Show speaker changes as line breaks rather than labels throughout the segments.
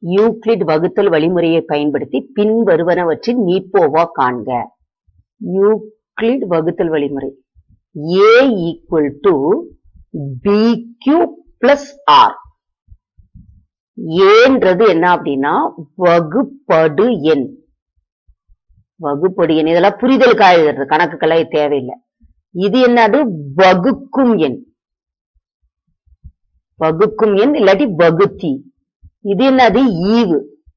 Euclid வகுத்தல் வழிமுறையை பயன்படுத்தி பின்வருவனவற்றின் மீப்போவா காண்க யூக்ளிட் வகுத்தல் வழிமுறை a equal to b q plus r ஏன்றது என்ன அப்படின்னா வகுப்படு எண் வகுப்படு எண் இதெல்லாம் புரிதலுக்காக எழுதுறது கணக்குக்கெல்லாம் இது தேவையில்லை இது என்னது வகுக்கும் எண் வகுக்கும் எண் இல்லாட்டி வகுத்தி இது என்னது ஈவு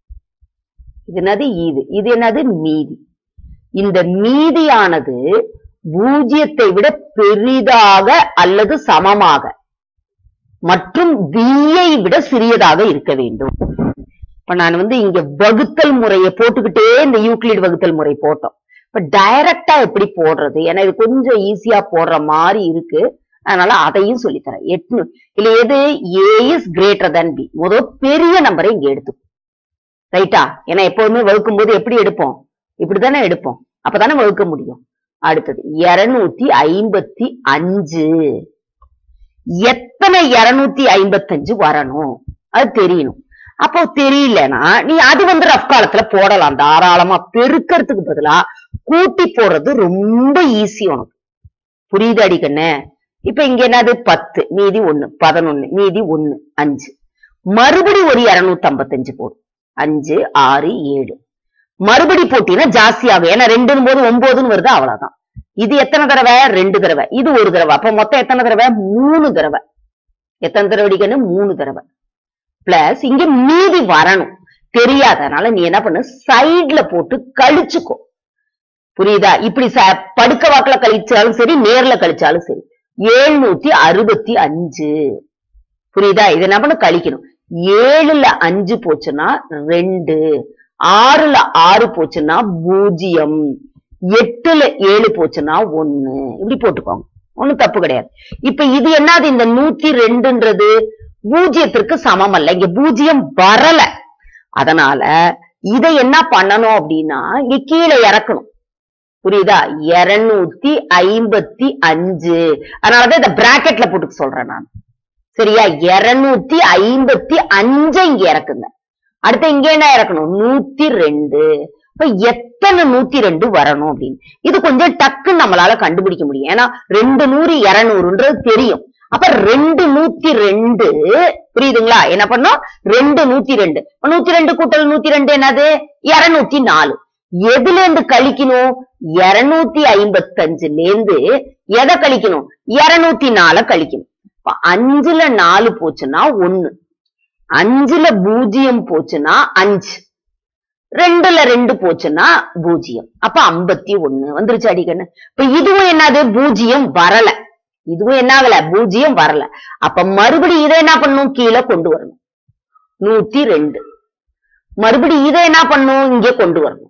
இது என்னது ஈவு இது என்னது மீதி இந்த மீதியானது பூஜ்ஜியத்தை விட பெரிதாக அல்லது சமமாக மற்றும் வியை விட சிறியதாக இருக்க வேண்டும் இப்ப நான் வந்து இங்க வகுத்தல் முறையை போட்டுக்கிட்டே இந்த யூக்ளிட் வகுத்தல் முறை போட்டோம் இப்ப டைரக்டா எப்படி போடுறது ஏன்னா இது கொஞ்சம் ஈஸியா போடுற மாதிரி இருக்கு அதனால அதையும் சொல்லித்தரேன் எட்நூ இல்ல எது a is greater than b முதல் பெரிய நம்பரை இங்க எடுத்துக்கும் ரைட்டா ஏன்னா எப்பவுமே வகுக்கும் போது எப்படி எடுப்போம் இப்படித்தானே எடுப்போம் அப்பதானே வகுக்க முடியும் அடுத்தது இருநூத்தி ஐம்பத்தி அஞ்சு எத்தனை இருநூத்தி ஐம்பத்தஞ்சு வரணும் அது தெரியணும் அப்போ தெரியலனா நீ அது வந்து ரஃப் காலத்துல போடலாம் தாராளமா பெருக்கிறதுக்கு பதிலா கூட்டி போடுறது ரொம்ப ஈஸி உனக்கு புரியுது அடிக்கண்ணே இப்ப இங்க என்னது பத்து மீதி ஒண்ணு பதினொன்னு மீதி ஒண்ணு அஞ்சு மறுபடி ஒரு இருநூத்தி ஐம்பத்தஞ்சு போடும் அஞ்சு ஆறு ஏழு மறுபடி போட்டீங்கன்னா ஜாஸ்தி ஆகும் ஏன்னா ரெண்டுன்னு போது ஒன்பதுன்னு வருது அவ்வளவுதான் இது எத்தனை தடவை ரெண்டு தடவை இது ஒரு தடவை அப்ப மொத்தம் எத்தனை தடவை மூணு தடவை எத்தனை தடவை அடிக்கணும் மூணு தடவை பிளஸ் இங்க மீதி வரணும் தெரியாதனால நீ என்ன பண்ணு சைடுல போட்டு கழிச்சுக்கோ புரியுதா இப்படி ச- படுக்க வாக்குல கழிச்சாலும் சரி நேர்ல கழிச்சாலும் சரி ஏழ்நூத்தி அறுபத்தி அஞ்சு புரியுதா இதை என்ன பண்ண கழிக்கணும் ஏழுல அஞ்சு போச்சுன்னா ரெண்டு ஆறுல ஆறு போச்சுன்னா பூஜ்ஜியம் எட்டுல ஏழு போச்சுன்னா ஒண்ணு இப்படி போட்டுக்கோங்க ஒண்ணும் தப்பு கிடையாது இப்ப இது என்னது இந்த நூத்தி ரெண்டுன்றது பூஜ்ஜியத்திற்கு சமம் அல்ல இங்க பூஜ்ஜியம் வரல அதனால இதை என்ன பண்ணணும் அப்படின்னா இங்க கீழே இறக்கணும் புரியுதா இருநூத்தி ஐம்பத்தி அஞ்சு அதனாலதான் இந்த பிராக்கெட்ல போட்டு சொல்றேன் நான் சரியா இருநூத்தி ஐம்பத்தி அஞ்சு இங்க இறக்குங்க அடுத்து இங்க என்ன இறக்கணும் நூத்தி ரெண்டு இப்ப எத்தனை நூத்தி ரெண்டு வரணும் அப்படின்னு இது கொஞ்சம் டக்குன்னு நம்மளால கண்டுபிடிக்க முடியும் ஏன்னா ரெண்டு நூறு இருநூறுன்றது தெரியும் அப்ப ரெண்டு நூத்தி ரெண்டு புரியுதுங்களா என்ன பண்ணோம் ரெண்டு நூத்தி ரெண்டு இப்ப நூத்தி ரெண்டு கூட்டல் நூத்தி ரெண்டு என்னது இருநூத்தி நாலு எதுல இருந்து கழிக்கணும் இருநூத்தி ஐம்பத்தஞ்சுல இருந்து எதை கழிக்கணும் இருநூத்தி நால கழிக்கணும் இப்ப அஞ்சுல நாலு போச்சுன்னா ஒண்ணு அஞ்சுல பூஜ்ஜியம் போச்சுன்னா அஞ்சு ரெண்டுல ரெண்டு போச்சுன்னா பூஜ்ஜியம் அப்ப ஐம்பத்தி ஒண்ணு வந்துருச்சு அடிக்கண்ணு இப்ப இதுவும் என்னது பூஜ்ஜியம் வரல இதுவும் என்ன ஆகல பூஜ்ஜியம் வரல அப்ப மறுபடியும் இதை என்ன பண்ணணும் கீழே கொண்டு வரணும் நூத்தி ரெண்டு மறுபடியும் இதை என்ன பண்ணணும் இங்க கொண்டு வரணும்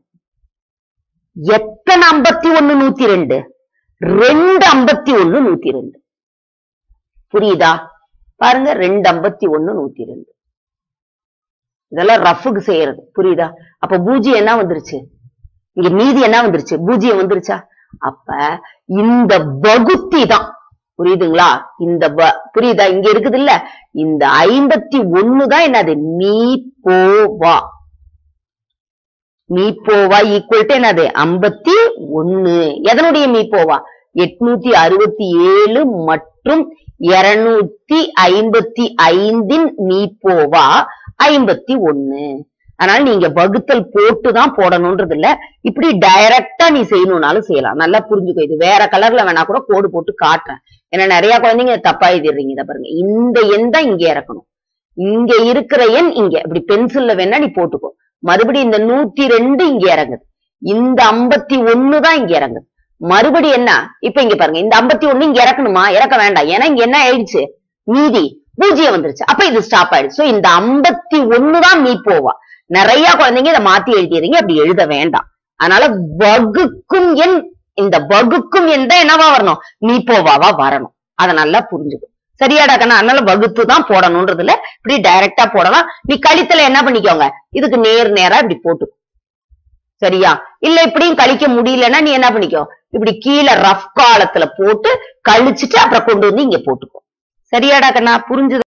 எத்தனை ஐம்பத்தி ஒண்ணு நூத்தி ரெண்டு ரெண்டு ஐம்பத்தி ஒண்ணு நூத்தி ரெண்டு புரியுதா பாருங்க ரெண்டு ஐம்பத்தி ஒண்ணு நூத்தி ரெண்டு இதெல்லாம் ரஃபுக்கு செய்யறது புரியுதா அப்ப பூஜ்ஜியம் என்ன வந்துருச்சு இங்க மீதி என்ன வந்துருச்சு பூஜ்ஜியம் வந்துருச்சா அப்ப இந்த வகுத்தி தான் புரியுதுங்களா இந்த வ- புரியுதா இங்க இருக்குது இல்ல இந்த ஐம்பத்தி ஒண்ணு தான் என்னது மீ போவா மீப்போவா ஈக்குவல் டு என்னது ஐம்பத்தி ஒண்ணு எதனுடைய மீப்போவா எட்நூத்தி அறுபத்தி ஏழு மற்றும் இருநூத்தி ஐம்பத்தி ஐந்தின் மீப்போவா ஐம்பத்தி ஒண்ணு அதனால நீங்க வகுத்தல் போட்டு தான் போடணும்ன்றது இல்ல இப்படி டைரக்டா நீ செய்யணும்னாலும் செய்யலாம் நல்லா புரிஞ்சுக்கோ இது வேற கலர்ல வேணா கூட கோடு போட்டு காட்டுறேன் ஏன்னா நிறைய குழந்தைங்க இதை தப்பா எழுதிடுறீங்க இதை பாருங்க இந்த எண் தான் இங்க இறக்கணும் இங்க இருக்கிற எண் இங்க இப்படி பென்சில்ல வேணா நீ போட்டுக்கோ மறுபடியும் இந்த நூத்தி ரெண்டு இங்க இறங்குது இந்த ஐம்பத்தி ஒண்ணு தான் இங்க இறங்குது மறுபடி என்ன இப்ப இங்க பாருங்க இந்த ஐம்பத்தி ஒண்ணு இங்க இறக்கணுமா இறக்க வேண்டாம் ஏன்னா இங்க என்ன ஆயிடுச்சு மீதி பூஜ்ஜியம் வந்துருச்சு அப்ப இது ஸ்டாப் ஆயிடுச்சு So, இந்த ஐம்பத்தி ஒண்ணு தான் மீ போவா நிறைய குழந்தைங்க இதை மாத்தி எழுதிடுறீங்க அப்படி எழுத வேண்டாம் அதனால வகுக்கும் எண் இந்த வகுக்கும் எண் தான் என்னவா வரணும் மீ போவாவா வரணும் அதை நல்லா புரிஞ்சுக்கும் சரியாடா கண்ணா அதனால வகுத்து தான் போடணும்ன்றதுல இப்படி டைரக்டா போடலாம் நீ கழித்தல என்ன பண்ணிக்கோங்க இதுக்கு நேர் நேரா இப்படி போட்டு சரியா இல்ல இப்படியும் கழிக்க முடியலன்னா நீ என்ன பண்ணிக்கோ இப்படி கீழே ரஃப் காலத்துல போட்டு கழிச்சிட்டு அப்புறம் கொண்டு வந்து இங்க போட்டுக்கோ சரியாடா கண்ணா புரிஞ்சுதா